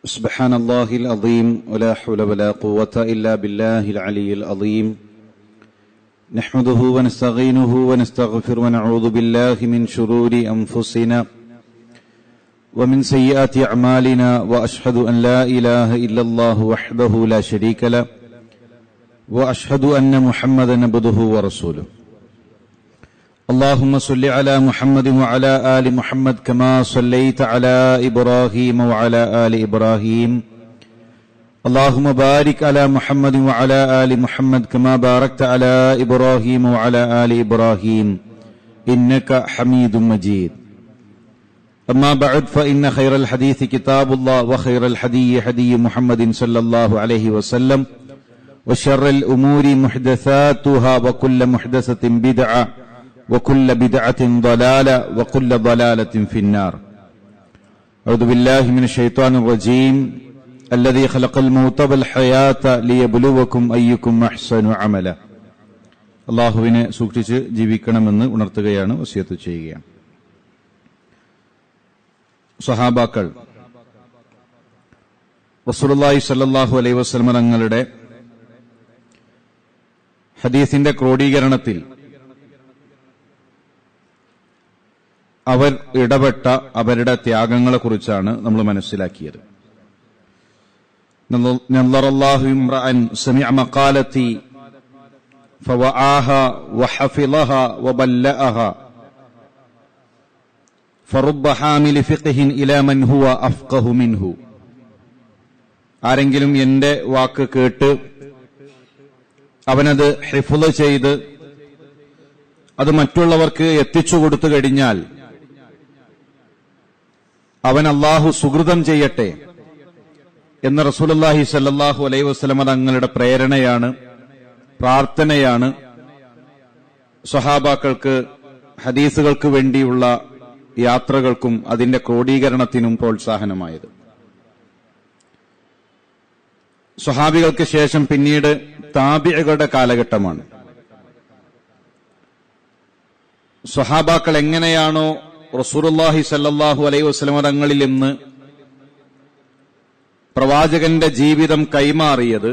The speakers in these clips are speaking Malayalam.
سبحان الله العظيم ولا حول ولا قوة إلا بالله العلي العظيم نحمده ونستعينه ونستغفر ونعوذ بالله من شرور أنفسنا ومن سيئات أعمالنا وأشهد أن لا إله إلا الله وحده لا شريك له وأشهد أن محمدا عبده ورسوله اللهم صل على محمد وعلى آل محمد كما صليت على إبراهيم وعلى آل إبراهيم اللهم بارك على محمد وعلى آل محمد كما باركت على إبراهيم وعلى آل إبراهيم إنك حميد مجيد أما بعد فإن خير الحديث كتاب الله وخير الحدي حدي محمد صلى الله عليه وسلم وشر الأمور محدثاتها وكل محدثة بدعة وكل بدعة ضلالة وكل ضلالة في النار أعوذ بالله من الشيطان الرجيم الذي خلق الموت والحياة ليبلوكم أيكم أحسن عملا അള്ളാഹുവിനെ സൂക്ഷിച്ച് ജീവിക്കണമെന്ന് ഉണർത്തുകയാണ് വസിയത്ത് ചെയ്യുകയാണ് സഹാബാക്കൾ റസൂലുള്ളാഹി സല്ലല്ലാഹു അലൈഹി വസല്ലമ തങ്ങളുടെ ഹദീസിന്റെ ക്രോഡീകരണത്തിൽ അവർ ഇടപെട്ട അവരുടെ ത്യാഗങ്ങളെക്കുറിച്ചാണ് നമ്മൾ മനസ്സിലാക്കിയത് نظر الله امرأ سمع مقالتي فوعاها وحفظها وبلأها فرب حامل فقه إلى من هو أفقه منه ആരെങ്കിലും എന്റെ വാക്ക് കേട്ട് അവനത് ഹിഫുള് ചെയ്ത് അത് മറ്റുള്ളവർക്ക് എത്തിച്ചു കൊടുത്തു കഴിഞ്ഞാൽ അവൻ അള്ളാഹു സുഹൃതം ചെയ്യട്ടെ എന്ന് റസൂലുല്ലാഹി സല്ലാഹു അലൈ വസ്ലമ തങ്ങളുടെ പ്രേരണയാണ് പ്രാർത്ഥനയാണ് സ്വഹാബാക്കൾക്ക് ഹദീസുകൾക്ക് വേണ്ടിയുള്ള യാത്രകൾക്കും അതിന്റെ ക്രോഡീകരണത്തിനും പ്രോത്സാഹനമായത് സ്വഹാബികൾക്ക് ശേഷം പിന്നീട് താബികളുടെ കാലഘട്ടമാണ് സ്വഹാബാക്കൾ എങ്ങനെയാണോ റസൂറുല്ലാഹി സല്ലാഹു അലൈ വസ്ലമ തങ്ങളിൽ നിന്ന് പ്രവാചകന്റെ ജീവിതം കൈമാറിയത്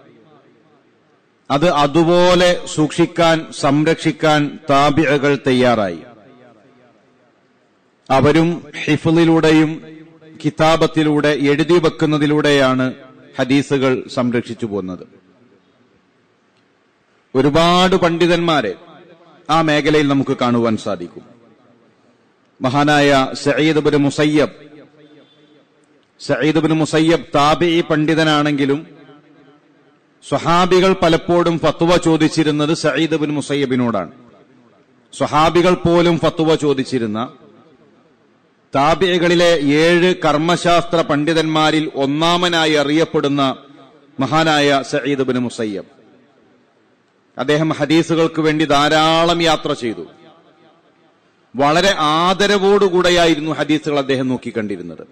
അത് അതുപോലെ സൂക്ഷിക്കാൻ സംരക്ഷിക്കാൻ താബിഴകൾ തയ്യാറായി അവരും ഹിഫിലൂടെയും കിതാബത്തിലൂടെ എഴുതി വെക്കുന്നതിലൂടെയാണ് ഹദീസുകൾ സംരക്ഷിച്ചു പോകുന്നത് ഒരുപാട് പണ്ഡിതന്മാരെ ആ മേഖലയിൽ നമുക്ക് കാണുവാൻ സാധിക്കും മഹാനായ Sayyid bin Musayyab Sayyid bin Musayyab താബി പണ്ഡിതനാണെങ്കിലും സ്വഹാബികൾ പലപ്പോഴും ഫത്വ ചോദിച്ചിരുന്നത് സയ്യിദ് ബിൻ മുസയ്യബിനോടാണ് സ്വഹാബികൾ പോലും ഫത്വ ചോദിച്ചിരുന്ന താബികളിലെ ഏഴ് കർമ്മശാസ്ത്ര പണ്ഡിതന്മാരിൽ ഒന്നാമനായി അറിയപ്പെടുന്ന മഹാനായ സയ്യിദ് ബിൻ മുസയ്യബ് അദ്ദേഹം ഹദീസുകൾക്ക് വേണ്ടി ധാരാളം യാത്ര ചെയ്തു വളരെ ആദരവോടുകൂടെയായിരുന്നു ഹദീസുകൾ അദ്ദേഹം നോക്കിക്കണ്ടിരുന്നത്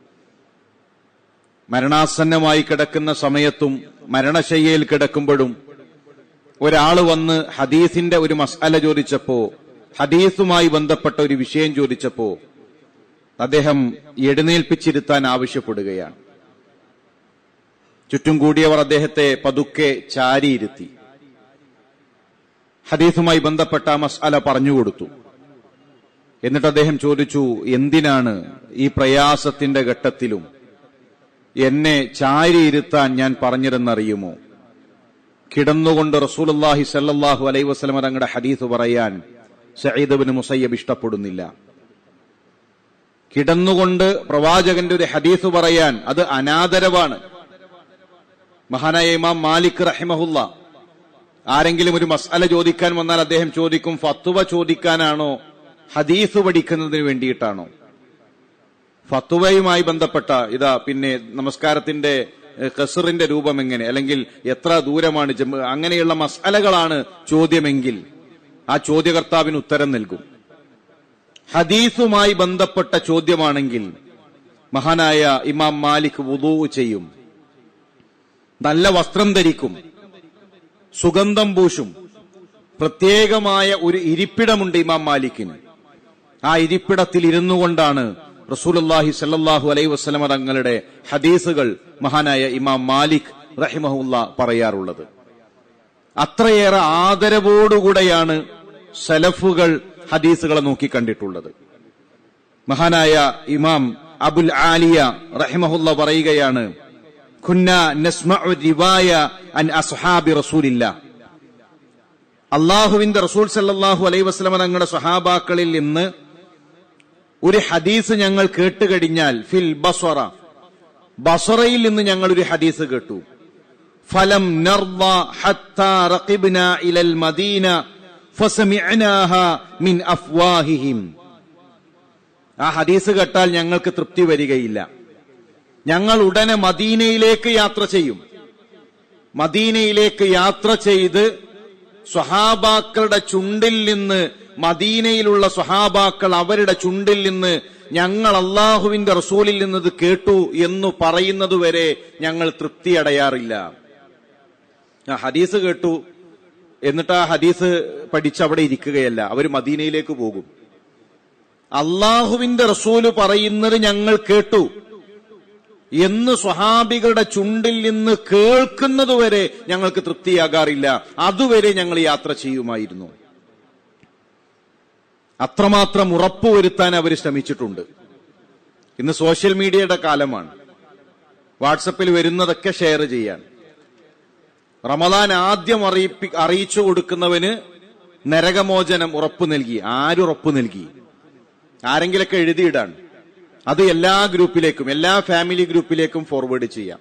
മരണാസന്നമായി കിടക്കുന്ന സമയത്തും മരണശയ്യയിൽ കിടക്കുമ്പോഴും ഒരാൾ വന്ന് ഹദീസിന്റെ ഒരു മസാല ചോദിച്ചപ്പോ ഹദീസുമായി ബന്ധപ്പെട്ട ഒരു വിഷയം ചോദിച്ചപ്പോ അദ്ദേഹം എഴുന്നേൽപ്പിച്ചിരുത്താൻ ആവശ്യപ്പെടുകയാണ് ചുറ്റും കൂടിയവർ അദ്ദേഹത്തെ പതുക്കെ ചാരിയിരുത്തി ഹദീസുമായി ബന്ധപ്പെട്ട മസാല പറഞ്ഞുകൊടുത്തു എന്നിട്ട് അദ്ദേഹം ചോദിച്ചു എന്തിനാണ് ഈ പ്രയാസത്തിന്റെ ഘട്ടത്തിലും എന്നെ ചാരിയിരുത്താൻ ഞാൻ പറഞ്ഞിരുന്നറിയുമോ കിടന്നുകൊണ്ട് റസൂലുല്ലാഹി സല്ലാഹു അലൈ വസ്ലമ തങ്ങളുടെ ഹദീസ് പറയാൻ സയ്യിദ് ബിൻ മുസയ്യബ് ഇഷ്ടപ്പെടുന്നില്ല കിടന്നുകൊണ്ട് പ്രവാചകന്റെ ഒരു ഹദീസ് പറയാൻ അത് അനാദരവാണ് മഹാനായ ഇമാം മാലിക് റഹിമഹുല്ല ആരെങ്കിലും ഒരു മസാല ചോദിക്കാൻ വന്നാൽ അദ്ദേഹം ചോദിക്കും ഫത്തുവ ചോദിക്കാനാണോ ഹദീസ് പഠിക്കുന്നതിന് വേണ്ടിയിട്ടാണോ ഫത്തുവയുമായി ബന്ധപ്പെട്ട ഇതാ പിന്നെ നമസ്കാരത്തിന്റെ കസറിന്റെ രൂപം എങ്ങനെ അല്ലെങ്കിൽ എത്ര ദൂരമാണ് അങ്ങനെയുള്ള മസാലകളാണ് ചോദ്യമെങ്കിൽ ആ ചോദ്യകർത്താവിന് ഉത്തരം നൽകും ഹദീസുമായി ബന്ധപ്പെട്ട ചോദ്യമാണെങ്കിൽ മഹാനായ ഇമാം മാലിക് വുദൂ ചെയ്യും നല്ല വസ്ത്രം ധരിക്കും സുഗന്ധം പൂശും പ്രത്യേകമായ ഒരു ഇരിപ്പിടമുണ്ട് ഇമാം മാലിക്കിന് ആ ഇരിപ്പിടത്തിൽ ഇരുന്നു കൊണ്ടാണ് റസൂലുല്ലാഹി സല്ലല്ലാഹു അലൈഹി വസല്ലമ തങ്ങളുടെ ഹദീസുകൾ മഹാനായ ഇമാം മാലിക് റഹിമഹുല്ല പറയാറുള്ളത് അത്രയേറെ ആദരവോടുകൂടെയാണ് സലഫുകൾ ഹദീസുകളെ നോക്കി കണ്ടിട്ടുള്ളത് മഹാനായ ഇമാം അബുൽ ആലിയ റഹിമഹുല്ല പറയുകയാണ് ഖുന്ന നസ്മഉ റിവായ അൻ അസ്ഹാബി റസൂലില്ല അള്ളാഹുവിന്റെ റസൂൽ സല്ലല്ലാഹു അലൈഹി വസല്ലമ തങ്ങളുടെ സ്വഹാബാക്കളിൽ നിന്ന് ഒരു ഹദീസ് ഞങ്ങൾ കേട്ടുകഴിഞ്ഞാൽ ഫിൽ ബസ്വറ ബസറയിൽ നിന്ന് ഞങ്ങൾ ഒരു ഹദീസ് കേട്ടു ഫലം നർദ ഹത്താ റഖിബ്ന ഇലൽ മദീന ഫസമിഅനാഹ മിൻ അഫ്വാഹിഹിം ആ ഹദീസ് കേട്ടാൽ ഞങ്ങൾക്ക് തൃപ്തി വരികയില്ല ഞങ്ങൾ ഉടനെ മദീനയിലേക്ക് യാത്ര ചെയ്യും മദീനയിലേക്ക് യാത്ര ചെയ്ത് സ്വഹാബാക്കളുടെ ചുണ്ടിൽ നിന്ന് മദീനയിലുള്ള സ്വഹാബാക്കൾ അവരുടെ ചുണ്ടിൽ നിന്ന് ഞങ്ങൾ അള്ളാഹുവിന്റെ റസൂലിൽ നിന്നത് കേട്ടു എന്ന് പറയുന്നതുവരെ ഞങ്ങൾ തൃപ്തി അടയാറില്ല ആ ഹദീസ് കേട്ടു എന്നിട്ട് ആ ഹദീസ് പഠിച്ച് അവിടെ ഇരിക്കുകയല്ല അവർ മദീനയിലേക്ക് പോകും അള്ളാഹുവിന്റെ റസൂല് പറയുന്നത് ഞങ്ങൾ കേട്ടു എന്ന് സ്വഹാബികളുടെ ചുണ്ടിൽ നിന്ന് കേൾക്കുന്നതുവരെ ഞങ്ങൾക്ക് തൃപ്തിയാകാറില്ല അതുവരെ ഞങ്ങൾ യാത്ര ചെയ്യുമായിരുന്നു അത്രമാത്രം ഉറപ്പുവരുത്താൻ അവർ ശ്രമിച്ചിട്ടുണ്ട് ഇന്ന് സോഷ്യൽ മീഡിയയുടെ കാലമാണ് വാട്സപ്പിൽ വരുന്നതൊക്കെ ഷെയർ ചെയ്യാൻ റമദാൻ ആദ്യം അറിയിപ്പി അറിയിച്ചു കൊടുക്കുന്നവന് നരകമോചനം ഉറപ്പ് നൽകി ആരുറപ്പ് നൽകി ആരെങ്കിലൊക്കെ എഴുതിയിടാൻ അത് എല്ലാ ഗ്രൂപ്പിലേക്കും എല്ലാ ഫാമിലി ഗ്രൂപ്പിലേക്കും ഫോർവേഡ് ചെയ്യാം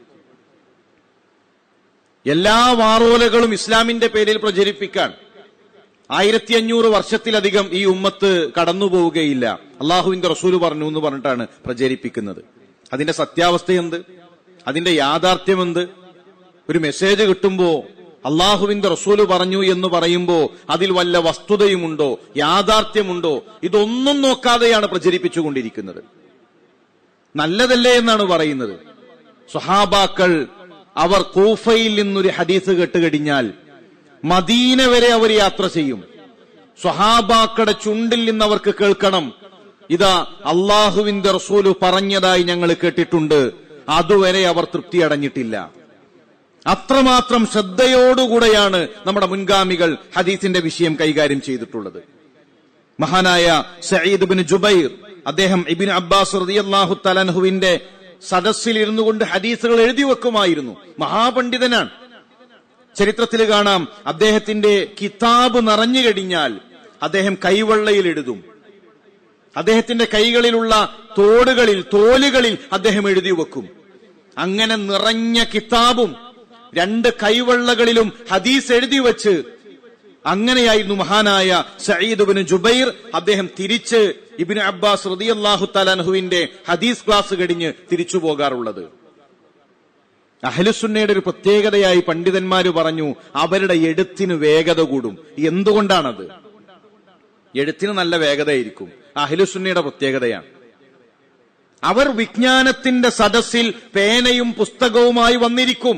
എല്ലാ വാറോലകളും ഇസ്ലാമിന്റെ പേരിൽ പ്രചരിപ്പിക്കാൻ ആയിരത്തി അഞ്ഞൂറ് വർഷത്തിലധികം ഈ ഉമ്മത്ത് കടന്നു പോവുകയില്ല അള്ളാഹുവിന്റെ റസൂല് പറഞ്ഞു എന്ന് പറഞ്ഞിട്ടാണ് പ്രചരിപ്പിക്കുന്നത് അതിന്റെ സത്യാവസ്ഥ എന്ത് അതിന്റെ യാഥാർത്ഥ്യം എന്ത് ഒരു മെസ്സേജ് കിട്ടുമ്പോ അള്ളാഹുവിന്റെ റസൂല് പറഞ്ഞു എന്ന് പറയുമ്പോ അതിൽ വല്ല വസ്തുതയുമുണ്ടോ യാഥാർത്ഥ്യമുണ്ടോ ഇതൊന്നും നോക്കാതെയാണ് പ്രചരിപ്പിച്ചുകൊണ്ടിരിക്കുന്നത് നല്ലതല്ലേ എന്നാണ് പറയുന്നത് സ്വഹാബാക്കൾ അവർ കൂഫയിൽ നിന്നൊരു ഹദീസ് കേട്ടുകഴിഞ്ഞാൽ മദീന വരെ അവർ യാത്ര ചെയ്യും സ്വഹാബാക്കളുടെ ചുണ്ടിൽ നിന്ന് അവർക്ക് കേൾക്കണം ഇതാ അള്ളാഹുവിന്റെ റസൂല് പറഞ്ഞതായി ഞങ്ങൾ കേട്ടിട്ടുണ്ട് അതുവരെ അവർ തൃപ്തി അടഞ്ഞിട്ടില്ല അത്രമാത്രം ശ്രദ്ധയോടുകൂടെയാണ് നമ്മുടെ മുൻഗാമികൾ ഹദീസിന്റെ വിഷയം കൈകാര്യം ചെയ്തിട്ടുള്ളത് മഹാനായ സയ്യിദ് ബിൻ ജുബൈർ അദ്ദേഹം ഇബിൻ അബ്ബാസ് റളിയല്ലാഹു തലൻഹുവിന്റെ സദസ്സിൽ ഇരുന്നു കൊണ്ട് ഹദീസുകൾ എഴുതി വെക്കുമായിരുന്നു മഹാപണ്ഡിതനാണ് ചരിത്രത്തിൽ കാണാം അദ്ദേഹത്തിന്റെ കിതാബ് നിറഞ്ഞു കഴിഞ്ഞാൽ അദ്ദേഹം കൈവെള്ളയിൽ എഴുതും അദ്ദേഹത്തിന്റെ കൈകളിലുള്ള തോടുകളിൽ തോലുകളിൽ അദ്ദേഹം എഴുതി വെക്കും അങ്ങനെ നിറഞ്ഞ കിതാബും രണ്ട് കൈവെള്ളകളിലും ഹദീസ് എഴുതി വെച്ച് അങ്ങനെയായിരുന്നു മഹാനായ സയ്യിദ് ബിൻ ജുബൈർ അദ്ദേഹം തിരിച്ച് ഇബിൻ അബ്ബാസ് റതിയല്ലാഹു തലാൻഹുവിന്റെ ഹദീസ് ക്ലാസ് കഴിഞ്ഞ് തിരിച്ചു പോകാറുള്ളത് അഹലുസുന്നയുടെ ഒരു പ്രത്യേകതയായി പണ്ഡിതന്മാര് പറഞ്ഞു അവരുടെ എഴുത്തിന് വേഗത കൂടും എന്തുകൊണ്ടാണത് എഴുത്തിന് നല്ല വേഗതയായിരിക്കും അഹലുസുന്നയുടെ പ്രത്യേകതയാണ് അവർ വിജ്ഞാനത്തിന്റെ സദസ്സിൽ പേനയും പുസ്തകവുമായി വന്നിരിക്കും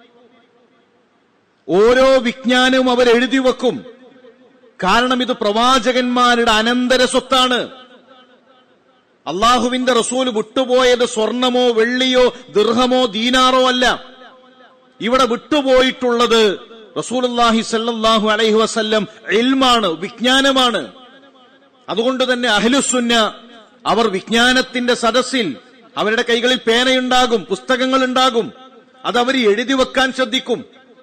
ഓരോ വിജ്ഞാനവും അവർ എഴുതി വെക്കും കാരണം ഇത് പ്രവാചകന്മാരുടെ അനന്തര സ്വത്താണ് അള്ളാഹുവിന്റെ റസൂൽ വിട്ടുപോയത് സ്വർണമോ വെള്ളിയോ ദീർഘമോ ദീനാറോ അല്ല ഇവിടെ വിട്ടുപോയിട്ടുള്ളത് റസൂലുല്ലാഹി സല്ലല്ലാഹു അലൈഹി വസല്ലം ഇൽമാണ് വിജ്ഞാനമാണ് അതുകൊണ്ട് തന്നെ അഹ്ലുസുന്ന അവർ വിജ്ഞാനത്തിന്റെ സദസ്സിൽ അവരുടെ കൈകളിൽ പേനയുണ്ടാകും പുസ്തകങ്ങൾ ഉണ്ടാകും അത് അവർ എഴുതി വെക്കാൻ ശ്രദ്ധിക്കും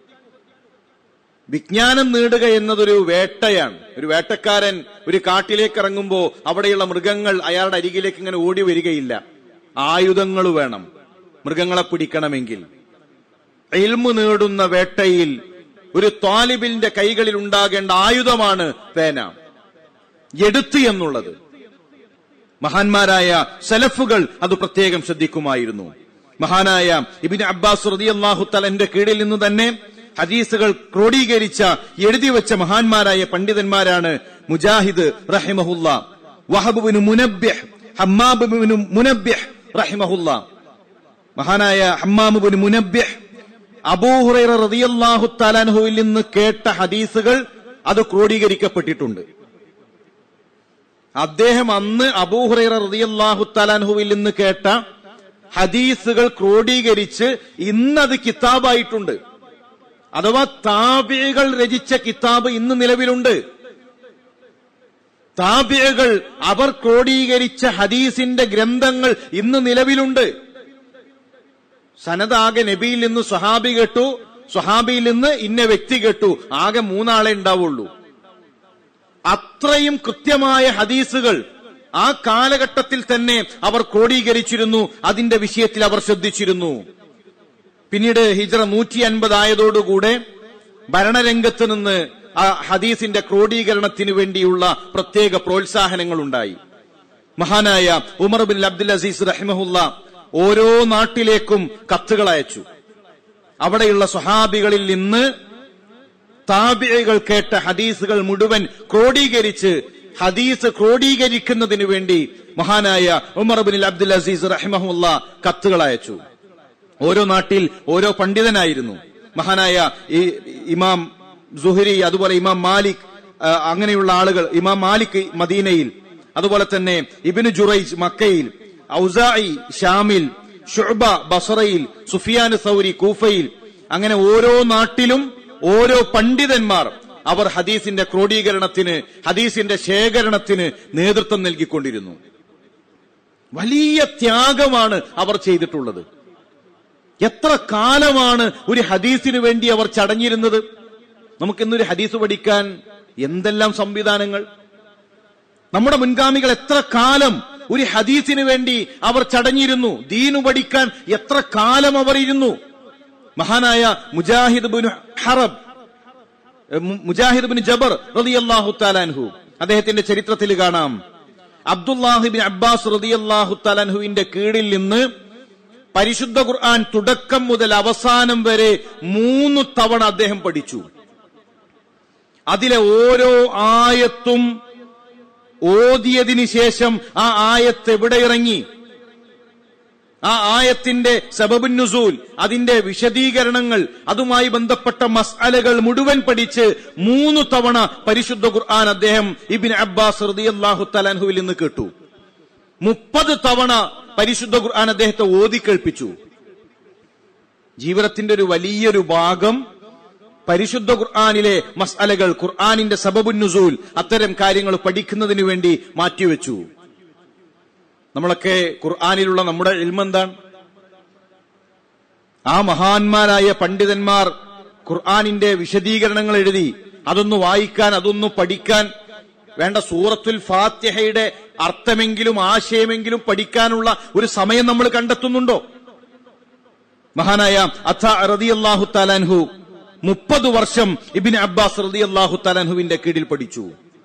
വിജ്ഞാനം നേടുക എന്നതൊരു വേട്ടയാണ് ഒരു വേട്ടക്കാരൻ ഒരു കാട്ടിലേക്ക് ഇറങ്ങുമ്പോൾ അവിടെയുള്ള മൃഗങ്ങൾ അയാളുടെ അരികിലേക്ക് ഇങ്ങനെ ഓടി വരികയില്ല ആയുധങ്ങൾ വേണം മൃഗങ്ങളെ പിടിക്കണമെങ്കിൽ എൽമു നേടുന്ന വേട്ടയിൽ ഒരു താലിബിന്റെ കൈകളിൽ ഉണ്ടാകേണ്ട ആയുധമാണ് പേന എടുത്ത് എന്നുള്ളത് മഹാന്മാരായ സലഫുകൾ അത് പ്രത്യേകം ശ്രദ്ധിക്കുമായിരുന്നു മഹാനായ ഇബിൻ അബ്ബാസ് റതിയല്ലാഹു തലന്റെ കീഴിൽ നിന്ന് തന്നെ ഹദീസുകൾ ക്രോഡീകരിച്ച എഴുതി വെച്ച മഹാന്മാരായ പണ്ഡിതന്മാരാണ് മുജാഹിദ് റഹിമഹുല്ല വഹബുബിന് മുനബ്യഹ് ഹമ്മാബിന് മുനബ്യഹ് റഹിമഹുല്ല മഹാനായ ഹമ്മാമുബിന് മുനബ്യഹ് അബൂഹുറൈറ റളിയല്ലാഹു തലാൻഹുവിൽ നിന്ന് കേട്ട ഹദീസുകൾ അത് ക്രോഡീകരിക്കപ്പെട്ടിട്ടുണ്ട് അദ്ദേഹം അന്ന് അബൂഹുറൈറ റളിയല്ലാഹു തലാൻഹുവിൽ നിന്ന് കേട്ട ഹദീസുകൾ ക്രോഡീകരിച്ച് ഇന്നത് കിതാബായിട്ടുണ്ട് അഥവാ താബികൾ രചിച്ച കിതാബ് ഇന്ന് നിലവിലുണ്ട് താബികൾ അവർ ക്രോഡീകരിച്ച ഹദീസിന്റെ ഗ്രന്ഥങ്ങൾ ഇന്ന് നിലവിലുണ്ട് സനദാകെ നബിയിൽ നിന്ന് സ്വഹാബി കേട്ടു സ്വഹാബിയിൽ നിന്ന് ഇന്ന വ്യക്തി കേട്ടു ആകെ മൂന്നാളെ ഉണ്ടാവുള്ളൂ അത്രയും കൃത്യമായ ഹദീസുകൾ ആ കാലഘട്ടത്തിൽ തന്നെ അവർ ക്രോഡീകരിച്ചിരുന്നു അതിന്റെ വിഷയത്തിൽ അവർ ശ്രദ്ധിച്ചിരുന്നു പിന്നീട് ഹിജ്റ നൂറ്റി അൻപതായതോടുകൂടെ ഭരണരംഗത്ത് നിന്ന് ആ ഹദീസിന്റെ ക്രോഡീകരണത്തിന് വേണ്ടിയുള്ള പ്രത്യേക പ്രോത്സാഹനങ്ങൾ ഉണ്ടായി മഹാനായ ഉമർ ബിൻ അബ്ദുൽ അസീസ് റഹിമഹുല്ല ഓരോ നാട്ടിലേക്കും കത്തുകൾ അയച്ചു അവിടെയുള്ള സ്വഹാബികളിൽ നിന്ന് താബികൾ കേട്ട ഹദീസുകൾ മുഴുവൻ ക്രോഡീകരിച്ച് ഹദീസ് ക്രോഡീകരിക്കുന്നതിന് വേണ്ടി മഹാനായ ഉമർ ബിൻ അബ്ദുൽ അസീസ് റഹിമഹുല്ല കത്തുകൾ അയച്ചു ഓരോ നാട്ടിൽ ഓരോ പണ്ഡിതനായിരുന്നു മഹാനായ ഈ ഇമാം സുഹരി അതുപോലെ ഇമാം മാലിക് ആ, അങ്ങനെയുള്ള ആളുകൾ ഇമാം മാലിക് മദീനയിൽ അതുപോലെ തന്നെ ഇബിന് ജുറൈജ് മക്കയിൽ ഔസായി ഷാമിൽ ഷുഅബ ബസറയിൽ സുഫിയാൻ സൗരി കൂഫയിൽ അങ്ങനെ ഓരോ നാട്ടിലും ഓരോ പണ്ഡിതന്മാർ അവർ ഹദീസിന്റെ ക്രോഡീകരണത്തിന് ഹദീസിന്റെ ശേഖരണത്തിന് നേതൃത്വം നൽകിക്കൊണ്ടിരുന്നു വലിയ ത്യാഗമാണ് അവർ ചെയ്തിട്ടുള്ളത് എത്ര കാലമാണ് ഒരു ഹദീസിന് വേണ്ടി അവർ ചടഞ്ഞിരുന്നത് നമുക്കിന്നൊരു ഹദീസ് പഠിക്കാൻ എന്തെല്ലാം സംവിധാനങ്ങൾ നമ്മുടെ മുൻഗാമികൾ എത്ര കാലം ഒരു ഹദീസിന് വേണ്ടി അവർ ചടഞ്ഞിരുന്നു ദീനു പഠിക്കാൻ എത്ര കാലം അവർ ഇരുന്നു മഹാനായ മുജാഹിദ് ബിൻ ഹറബ് എ, മു- മുജാഹിദ് ബിൻ ജബർ റളിയല്ലാഹു താലാൻഹു അദ്ദേഹത്തിന്റെ ചരിത്രത്തിൽ കാണാം അബ്ദുല്ലാഹിബിൻ അബ്ബാസ് റളിയല്ലാഹു താലാൻഹുവിന്റെ കീഴിൽ നിന്ന് പരിശുദ്ധ ഖുർആൻ തുടക്കം മുതൽ അവസാനം വരെ മൂന്ന് തവണ അദ്ദേഹം പഠിച്ചു അതിലെ ഓരോ ആയത്തും ഓതിയതിനു ശേഷം ആ ആയത്ത് എവിടെ ഇറങ്ങി ആ ആയത്തിന്റെ സബബുൻ നുസൂൽ അതിന്റെ വിശദീകരണങ്ങൾ അതുമായി ബന്ധപ്പെട്ട മസ്അലകൾ മുഴുവൻ പഠിച്ച് മൂന്ന് തവണ പരിശുദ്ധ ഖുർആൻ അദ്ദേഹം ഇബിൻ അബ്ബാസ് റളിയല്ലാഹു തലാൻഹുവിൽ നിന്ന് കേട്ടു മുപ്പത് തവണ പരിശുദ്ധ ഖുർആൻ അദ്ദേഹത്തെ ഓതി കേൾപ്പിച്ചു ജീവിതത്തിന്റെ ഒരു വലിയൊരു ഭാഗം പരിശുദ്ധ ഖുർആാനിലെ മസ്അലകൾ ഖുർആാനിന്റെ സബബുൻ നുസൂൽ അത്തരം കാര്യങ്ങൾ പഠിക്കുന്നതിന് വേണ്ടി മാറ്റിവെച്ചു നമ്മളൊക്കെ ഖുർആാനിലുള്ള നമ്മുടെ ഇൽമെന്താണ് ആ മഹാന്മാരായ പണ്ഡിതന്മാർ ഖുർആാനിന്റെ വിശദീകരണങ്ങൾ എഴുതി അതൊന്ന് വായിക്കാൻ അതൊന്ന് പഠിക്കാൻ വേണ്ട സൂറത്തുൽ ഫാത്തിഹയുടെ അർത്ഥമെങ്കിലും ആശയമെങ്കിലും പഠിക്കാനുള്ള ഒരു സമയം നമ്മൾ കണ്ടെത്തുന്നുണ്ടോ മഹാനായ അഥ റതിയല്ലാഹു താലാൻഹു മുപ്പത് വർഷം ഇബിൻ അബ്ബാസ് റതിയല്ലാഹു താലാൻഹുവിന്റെ കീഴിൽ പഠിച്ചു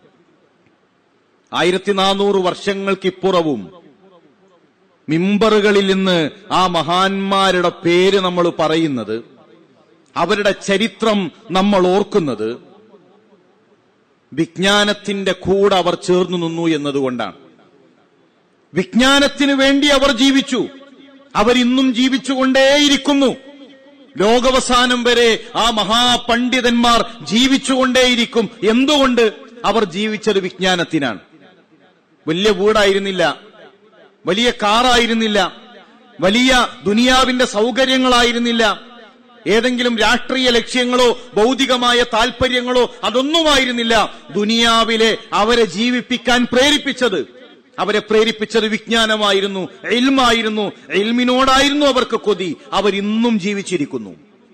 ആയിരത്തി നാനൂറ് വർഷങ്ങൾക്കിപ്പുറവും മിമ്പറുകളിൽ നിന്ന് ആ മഹാന്മാരുടെ പേര് നമ്മൾ പറയുന്നത് അവരുടെ ചരിത്രം നമ്മൾ ഓർക്കുന്നത് വിജ്ഞാനത്തിന്റെ കൂടെ അവർ ചേർന്നു നിന്നു എന്നതുകൊണ്ടാണ് വിജ്ഞാനത്തിന് വേണ്ടി അവർ ജീവിച്ചു അവരിന്നും ജീവിച്ചുകൊണ്ടേയിരിക്കുന്നു ലോകവസാനം വരെ ആ മഹാപണ്ഡിതന്മാർ ജീവിച്ചുകൊണ്ടേയിരിക്കും എന്തുകൊണ്ട് അവർ ജീവിച്ചത് വിജ്ഞാനത്തിനാണ് വലിയ വീടായിരുന്നില്ല വലിയ കാറായിരുന്നില്ല വലിയ ദുനിയാവിന്റെ സൗകര്യങ്ങളായിരുന്നില്ല ഏതെങ്കിലും രാഷ്ട്രീയ ലക്ഷ്യങ്ങളോ ഭൗതികമായ താല്പര്യങ്ങളോ അതൊന്നുമായിരുന്നില്ല ദുനിയാവിലെ അവരെ ജീവിപ്പിക്കാൻ പ്രേരിപ്പിച്ചത് അവരെ പ്രേരിപ്പിച്ചത് വിജ്ഞാനമായിരുന്നു എൽമായിരുന്നു എൽമിനോടായിരുന്നു അവർക്ക് കൊതി അവരിന്നും ജീവിച്ചിരിക്കുന്നു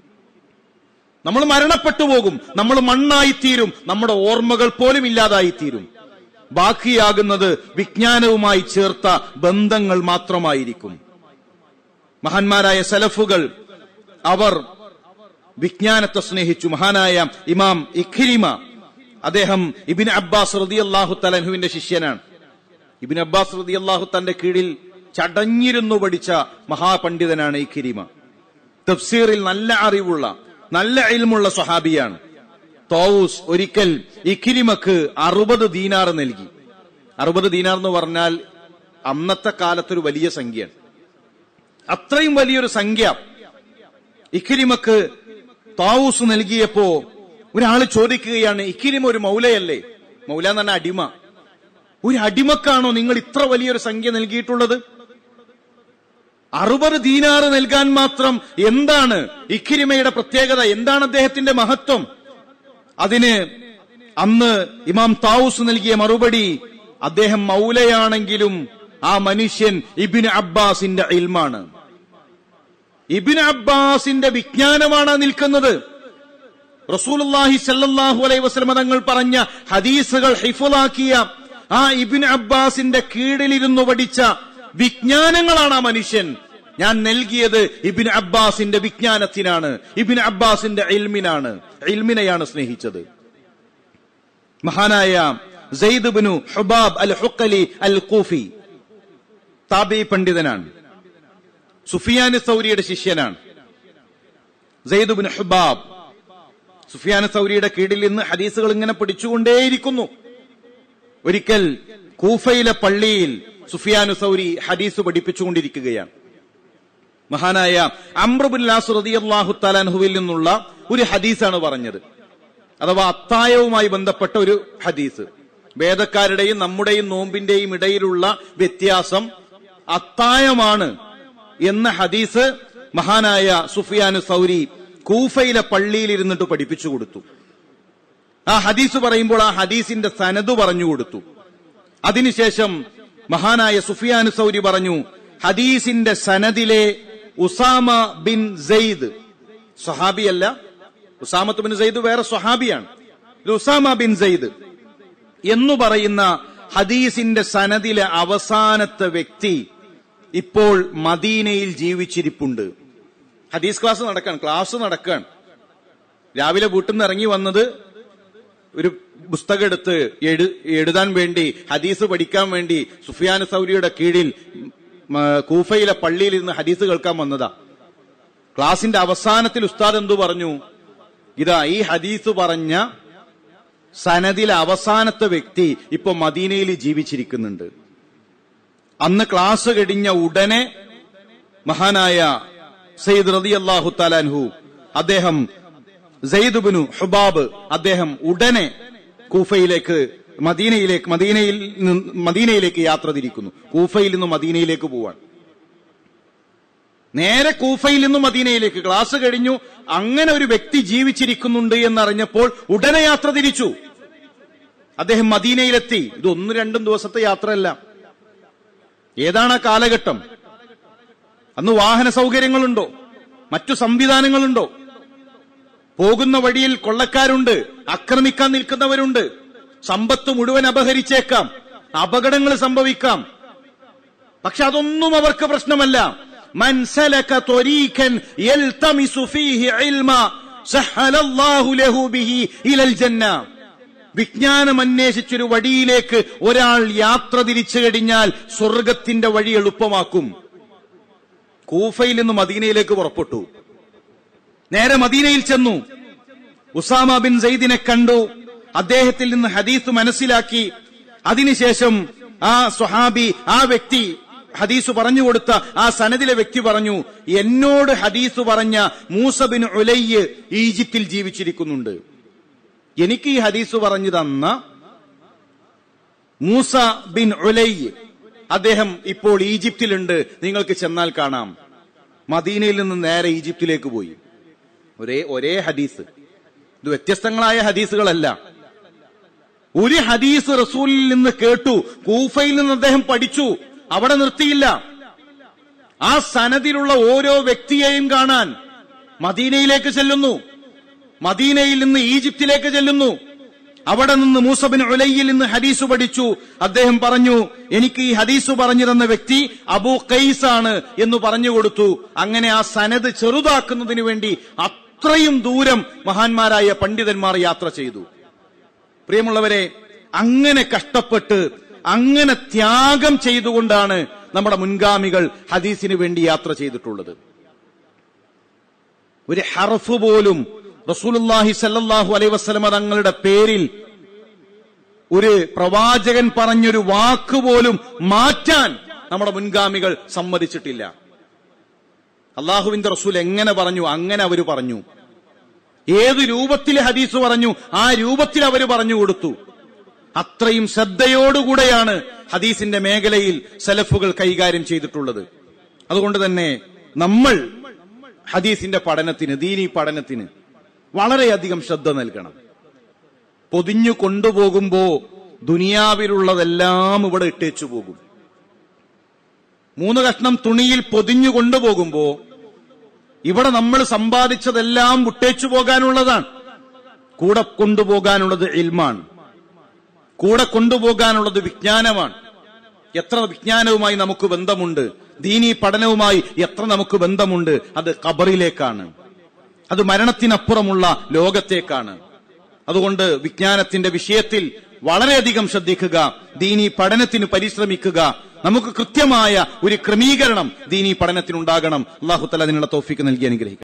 നമ്മൾ മരണപ്പെട്ടു പോകും നമ്മൾ മണ്ണായിത്തീരും നമ്മുടെ ഓർമ്മകൾ പോലും ഇല്ലാതായിത്തീരും ബാക്കിയാകുന്നത് വിജ്ഞാനവുമായി ചേർത്ത ബന്ധങ്ങൾ മാത്രമായിരിക്കും മഹാന്മാരായ സലഫുകൾ അവർ വിജ്ഞാനത്തെ സ്നേഹിച്ചു മഹാനായ ഇമാം ഇഖിരിമ അദ്ദേഹം ഇബിൻ അബ്ബാസ് റതി അള്ളാഹു തലഹുവിന്റെ ശിഷ്യനാണ് ഇബിൻ അബ്ബാസ് റതി അള്ളാഹു തന്റെ കീഴിൽ ചടഞ്ഞിരുന്നു പഠിച്ച മഹാപണ്ഡിതനാണ് ഇഖിരിമ തഫ്സീറിൽ നല്ല അറിവുള്ള നല്ല ഇൽമുള്ള സ്വഹാബിയാണ് തോവൂസ് ഒരിക്കൽ ഇഖിരിമക്ക് അറുപത് ദീനാർ നൽകി അറുപത് ദീനാർ എന്ന് പറഞ്ഞാൽ അന്നത്തെ കാലത്തൊരു വലിയ സംഖ്യയാണ് അത്രയും വലിയൊരു സംഖ്യ ഇഖിരിമക്ക് താവൂസ് നൽകിയപ്പോ ഒരാൾ ചോദിക്കുകയാണ് ഇഖിരിമ ഒരു മൗലയല്ലേ മൗല എന്ന് പറഞ്ഞ അടിമ ഒരു അടിമക്കാണോ നിങ്ങൾ ഇത്ര വലിയൊരു സംഖ്യ നൽകിയിട്ടുള്ളത് അറുപത് ദീനാറ് നൽകാൻ മാത്രം എന്താണ് ഇഖിരിമയുടെ പ്രത്യേകത എന്താണ് അദ്ദേഹത്തിന്റെ മഹത്വം അതിന് അന്ന് ഇമാം താവൂസ് നൽകിയ മറുപടി അദ്ദേഹം മൗലയാണെങ്കിലും ആ മനുഷ്യൻ ഇബിൻ അബ്ബാസിന്റെ ഇൽമാണ് ഇബിൻ അബ്ബാസിന്റെ വിജ്ഞാനമാണ് നിൽക്കുന്നത് റസൂലുള്ളാഹി സല്ലല്ലാഹു അലൈഹി വസല്ലം തങ്ങൾ പറഞ്ഞ ഹദീസുകൾ ഹിഫുലാക്കിയ ആ ഇബിൻ അബ്ബാസിന്റെ കീഴിലിരുന്നു പഠിച്ച വിജ്ഞാനങ്ങളാണ് ആ മനുഷ്യൻ ഞാൻ നൽകിയത് ഇബിൻ അബ്ബാസിന്റെ വിജ്ഞാനത്തിനാണ് ഇബിൻ അബ്ബാസിന്റെ ഇൽമിനാണ് ഇൽമിനെയാണ് സ്നേഹിച്ചത് മഹാനായ സെയ്ദ് ബിനു ഹുബാബ് അൽ ഹുക്കലി അൽ കൂഫി താബി പണ്ഡിതനാണ് സുഫിയാൻ സൗരിയുടെ ശിഷ്യനാണ് സെയ്ദ് ബിൻ ഹുബാബ് സുഫിയാൻ സൗരിയുടെ കീഴിൽ നിന്ന് ഹദീസുകൾ ഇങ്ങനെ പിടിച്ചുകൊണ്ടേയിരിക്കുന്നു ഒരിക്കൽ കൂഫയിലെ പള്ളിയിൽ സുഫിയാനു സൗരി ഹദീസ് പഠിപ്പിച്ചുകൊണ്ടിരിക്കുകയാണ് മഹാനായ അമ്രബുല്ലാസ് റതിയല്ലാഹു തലാൻഹുവിൽ നിന്നുള്ള ഒരു ഹദീസാണ് പറഞ്ഞത് അഥവാ അത്തായവുമായി ബന്ധപ്പെട്ട ഒരു ഹദീസ് വേദക്കാരുടെയും നമ്മുടെയും നോമ്പിന്റെയും ഇടയിലുള്ള വ്യത്യാസം അത്തായമാണ് എന്ന ഹദീസ് മഹാനായ സുഫിയാനു സൗരി കൂഫയിലെ പള്ളിയിൽ ഇരുന്നിട്ട് പഠിപ്പിച്ചു കൊടുത്തു ആ ഹദീസ് പറയുമ്പോൾ ആ ഹദീസിന്റെ സനത് പറഞ്ഞു കൊടുത്തു അതിനുശേഷം മഹാനായ സുഫിയാനു സൗരി പറഞ്ഞു ഹദീസിന്റെ സനദിലെ ഉസാമ ബിൻ സെയ്ദ് സ്വഹാബിയല്ല ഉസാമത്ത് ബിൻ സെയ്ദ് വേറെ സ്വഹാബിയാണ് ഇത് ഉസാമ ബിൻ സെയ്ദ് എന്നു പറയുന്ന ഹദീസിന്റെ സനദിലെ അവസാനത്തെ വ്യക്തി ഇപ്പോൾ മദീനയിൽ ജീവിച്ചിരിപ്പുണ്ട് ഹദീസ് ക്ലാസ് നടക്കാൻ ക്ലാസ് നടക്കാൻ രാവിലെ വീട്ടിൽ നിന്ന് ഇറങ്ങി വന്നത് ഒരു പുസ്തകം എടുത്ത് എഴു എഴുതാൻ വേണ്ടി ഹദീസ് പഠിക്കാൻ വേണ്ടി സുഫിയാൻ സൗരിയുടെ കീഴിൽ ഉം, കൂഫയിലെ പള്ളിയിൽ ഇരുന്ന് ഹദീസ് കേൾക്കാൻ വന്നതാ ക്ലാസിന്റെ അവസാനത്തിൽ ഉസ്താദ് എന്തു പറഞ്ഞു ഇതാ ഈ ഹദീസ് പറഞ്ഞ സനദിലെ അവസാനത്തെ വ്യക്തി ഇപ്പൊ മദീനയിൽ ജീവിച്ചിരിക്കുന്നുണ്ട് അന്ന് ക്ലാസ് കഴിഞ്ഞ ഉടനെ മഹാനായ സയ്യിദ് റതി അള്ളാഹു താലാൻഹു അദ്ദേഹം സെയ്ദുബിനു ഹുബാബ് അദ്ദേഹം ഉടനെ കൂഫയിലേക്ക് മദീനയിലേക്ക് മദീനയിൽ നിന്ന് മദീനയിലേക്ക് യാത്ര തിരിക്കുന്നു കൂഫയിൽ നിന്ന് മദീനയിലേക്ക് പോവാൻ നേരെ കൂഫയിൽ നിന്ന് മദീനയിലേക്ക് ക്ലാസ് കഴിഞ്ഞു അങ്ങനെ ഒരു വ്യക്തി ജീവിച്ചിരിക്കുന്നുണ്ട് എന്നറിഞ്ഞപ്പോൾ ഉടനെ യാത്ര തിരിച്ചു അദ്ദേഹം മദീനയിലെത്തി ഇത് ഒന്നും രണ്ടും ദിവസത്തെ യാത്രയല്ല ഏതാണ് ആ കാലഘട്ടം അന്ന് വാഹന സൗകര്യങ്ങളുണ്ടോ മറ്റു സംവിധാനങ്ങളുണ്ടോ പോകുന്ന വഴിയിൽ കൊള്ളക്കാരുണ്ട് ആക്രമിക്കാൻ നിൽക്കുന്നവരുണ്ട് സമ്പത്ത് മുഴുവൻ അപഹരിച്ചേക്കാം അപകടങ്ങൾ സംഭവിക്കാം പക്ഷെ അതൊന്നും അവർക്ക് പ്രശ്നമല്ല മൻ സലക ത്വരീഖൻ യൽതമിസു ഫീഹി ഇൽമ സഹലല്ലാഹു ലഹു ബിഹി ഇലൽ ജന്ന വിജ്ഞാനം അന്വേഷിച്ചൊരു വഴിയിലേക്ക് ഒരാൾ യാത്ര തിരിച്ചു കഴിഞ്ഞാൽ സ്വർഗത്തിന്റെ വഴി എളുപ്പമാക്കും കൂഫയിൽ നിന്ന് മദീനയിലേക്ക് പുറപ്പെട്ടു നേരെ മദീനയിൽ ചെന്നു ഉസാമ ബിൻ സെയ്ദിനെ കണ്ടു അദ്ദേഹത്തിൽ നിന്ന് ഹദീസ് മനസ്സിലാക്കി അതിനുശേഷം ആ സ്വഹാബി ആ വ്യക്തി ഹദീസ് പറഞ്ഞു കൊടുത്ത ആ സനദിലെ വ്യക്തി പറഞ്ഞു എന്നോട് ഹദീസ് പറഞ്ഞ മൂസ ബിൻ ഉലയ്യ് ഈജിപ്തിൽ ജീവിച്ചിരിക്കുന്നുണ്ട് എനിക്ക് ഈ ഹദീസ് പറഞ്ഞു തന്ന മൂസ ബിൻ ഉലയ്യ് അദ്ദേഹം ഇപ്പോൾ ഈജിപ്തിലുണ്ട് നിങ്ങൾക്ക് ചെന്നാൽ കാണാം മദീനയിൽ നിന്ന് നേരെ ഈജിപ്തിലേക്ക് പോയി ഒരേ ഒരേ ഹദീസ് ഇത് വ്യത്യസ്തങ്ങളായ ഹദീസുകളല്ല ഒരു ഹദീസ് റസൂലിൽ നിന്ന് കേട്ടു കൂഫയിൽ നിന്ന് അദ്ദേഹം പഠിച്ചു അവിടെ നിർത്തിയില്ല ആ സനദിലുള്ള ഓരോ വ്യക്തിയെയും കാണാൻ മദീനയിലേക്ക് ചെല്ലുന്നു മദീനയിൽ നിന്ന് ഈജിപ്തിലേക്ക് ചെല്ലുന്നു അവിടെ നിന്ന് മൂസബിൻ ഉലയ്യിൽ നിന്ന് ഹദീസ് പഠിച്ചു അദ്ദേഹം പറഞ്ഞു എനിക്ക് ഈ ഹദീസ് പറഞ്ഞു തന്ന വ്യക്തി അബൂ കൈസ് ആണ് എന്ന് പറഞ്ഞു കൊടുത്തു അങ്ങനെ ആ സനത് ചെറുതാക്കുന്നതിന് വേണ്ടി അത്രയും ദൂരം മഹാന്മാരായ പണ്ഡിതന്മാർ യാത്ര ചെയ്തു പ്രിയമുള്ളവരെ അങ്ങനെ കഷ്ടപ്പെട്ട് അങ്ങനെ ത്യാഗം ചെയ്തുകൊണ്ടാണ് നമ്മുടെ മുൻഗാമികൾ ഹദീസിന് വേണ്ടി യാത്ര ചെയ്തിട്ടുള്ളത് ഒരു ഹർഫ് പോലും റസൂലുല്ലാഹി സല്ലല്ലാഹു അലൈഹി വസല്ലമ തങ്ങളുടെ പേരിൽ ഒരു പ്രവാചകൻ പറഞ്ഞൊരു വാക്ക് പോലും മാറ്റാൻ നമ്മുടെ മുൻഗാമികൾ സമ്മതിച്ചിട്ടില്ല അള്ളാഹുവിന്റെ റസൂൽ എങ്ങനെ പറഞ്ഞു അങ്ങനെ അവർ പറഞ്ഞു ഏത് രൂപത്തിൽ ഹദീസ് പറഞ്ഞു ആ രൂപത്തിൽ അവർ പറഞ്ഞു കൊടുത്തു അത്രയും ശ്രദ്ധയോടുകൂടെയാണ് ഹദീസിന്റെ മേഖലയിൽ സലഫുകൾ കൈകാര്യം ചെയ്തിട്ടുള്ളത് അതുകൊണ്ട് തന്നെ നമ്മൾ ഹദീസിന്റെ പഠനത്തിന് ദീനി പഠനത്തിന് വളരെയധികം ശ്രദ്ധ നൽകണം പൊതിഞ്ഞു കൊണ്ടുപോകുമ്പോ ദുനിയാവിലുള്ളതെല്ലാം ഇവിടെ ഇട്ടേച്ചു പോകും മൂന്ന് കഷ്ണം തുണിയിൽ പൊതിഞ്ഞു കൊണ്ടുപോകുമ്പോ ഇവിടെ നമ്മൾ സമ്പാദിച്ചതെല്ലാം വിട്ടേച്ചു പോകാനുള്ളതാണ് കൂടെ കൊണ്ടുപോകാനുള്ളത് ഇൽമാണ് കൂടെ കൊണ്ടുപോകാനുള്ളത് വിജ്ഞാനമാണ് എത്ര വിജ്ഞാനവുമായി നമുക്ക് ബന്ധമുണ്ട് ദീനീ പഠനവുമായി എത്ര നമുക്ക് ബന്ധമുണ്ട് അത് ഖബറിലേക്കാണ് അത് മരണത്തിനപ്പുറമുള്ള ലോകത്തേക്കാണ് അതുകൊണ്ട് വിജ്ഞാനത്തിന്റെ വിഷയത്തിൽ വളരെയധികം ശ്രദ്ധിക്കുക ദീനീ പഠനത്തിന് പരിശ്രമിക്കുക നമുക്ക് കൃത്യമായ ഒരു ക്രമീകരണം ദീനീ പഠനത്തിനുണ്ടാകണം അള്ളാഹു തല അതിനുള്ള തോഫിക്ക് നൽകി അനുഗ്രഹിക്കും